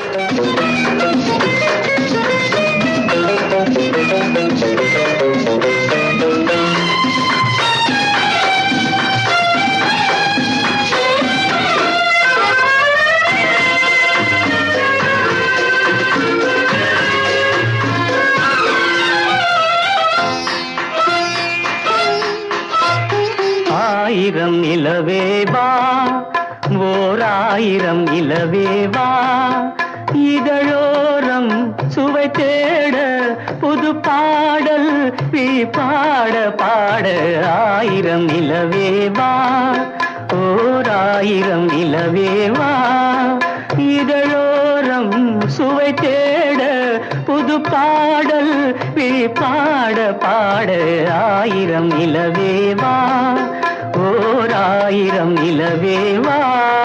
ஆயிரம் நிலவேவா ஓர் ஆயிரம் நிலவேவா இதழோரம் சுவை தேட புது பாடல் நீ பாட பாட ஆயிரம் நிலவேவா ஓர் ஆயிரம் நிலவேவா இதழோரம் சுவை தேட புது பாடல் நீ பாட பாட ஆயிரம் நிலவேவா ஓர் ஆயிரம் நிலவேவா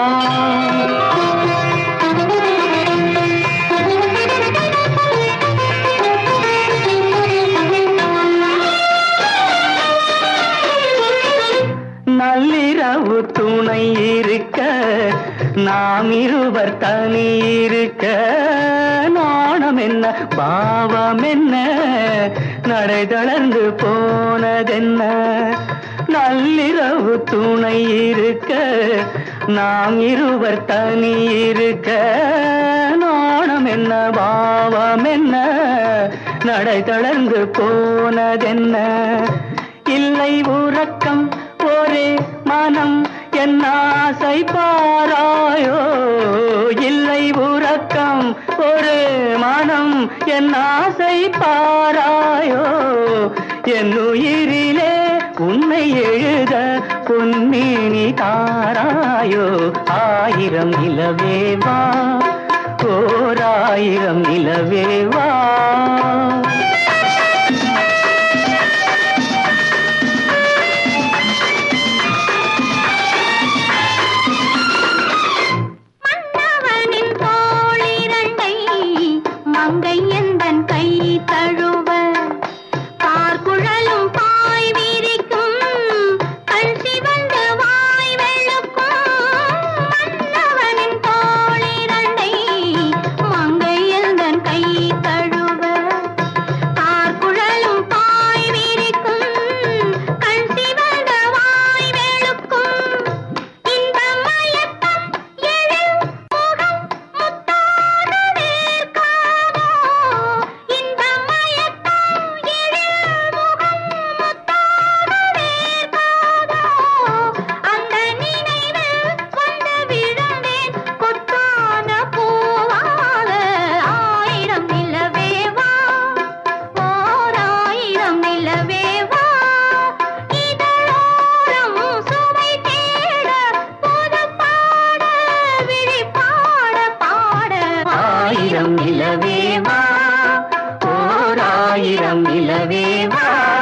நள்ளிரவு துணை இருக்க நாம் இருவர் தனி இருக்க நாணம் என்ன பாவம் என்ன நடை தளர்ந்து போனதென்ன நள்ளிரவு துணை இருக்க நாம் இருவர் தனி இருக்க நாணம் என்ன பாவம் என்ன நடை தளர்ந்து போனதென்ன இல்லை உறக்கம் ஒரே மனம் என் ஆசை பாராயோ இல்லை உறக்கம் ஒரு மனம் என் ஆசை பாராயோ என் உயிரிலே உன்னை எழுத பொன்மேனி தாராயோ ஆயிரம் நிலவேவா ஓர் ஆயிரம் நிலவேவா மன்னவனின் தோளிரண்டை மங்கை எந்தன் கை தழுவ பார்க்குழலும் பாய் விரிக்கும் கண் சிவந்து வாய் வெளுக்கும் மன்னவனின் தோளிரண்டை மங்கை எந்தன் கை தழுவ பார்க்குழலும் பாய் விரிக்கும் கண் சிவந்த வாய் வெளுக்கும் இந்த மயக்கம் எழில் முகம் முத்தான வேர்க்காதோ இந்த மயக்கம் எழில் முகம் முத்தான வேர்க்காதோ அந்த நினைவில் வந்து விழுந்தேன் கொத்தான பூவாக ஆயிரம் நிலவேவா ஓர் ஆயிரம் நிலவேவா இதழோரம் சுவை தேட புது பாட விழி பாட பாட ஆயிரம் நிலவேவா ஓர் ஆயிரம் நிலவேவா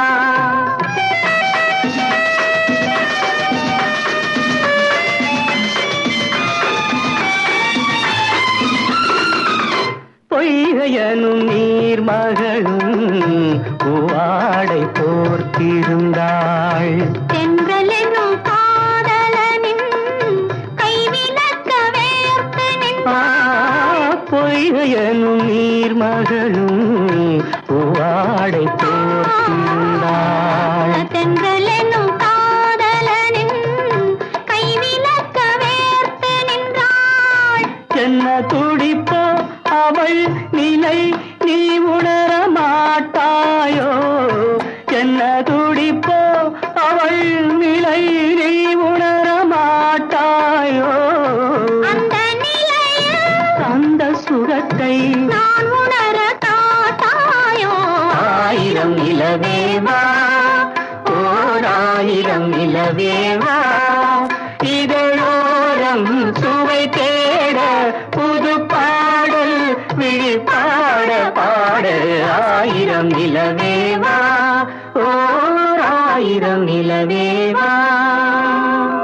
பொய்கையனும் நீர்மகளும் பூவாடை போர்த்திருந்தாள் தென்றல் என்னும் காதலனின் கைவிலக்க வேர்த்து ஆ, நின்றாள் பொய்கையனும் நீர்மகளும் பூவாடை போர்த்திருந்தாள் தென்றல் என்னும் காதலனின் கைவிலக்க வேர்த்து நின்றாள் என்ன துடிப்போ அவள் நிலை நீ உணர மாட்டாயோ என்ன துடிப்போ அவள் நிலை நீ உணர மாட்டாயோ அந்த நிலையில் அந்த சுகத்தை நான் உணர காட்டாயோ ஆயிரம் நிலவேவா ஓர் ஆயிரம் நிலவேவா இதழோரம் சுவை தேட புது பாடல் விழி பாட பாட ஆயிரம் நிலவேவா ஓர் ஆயிரம் நிலவேவா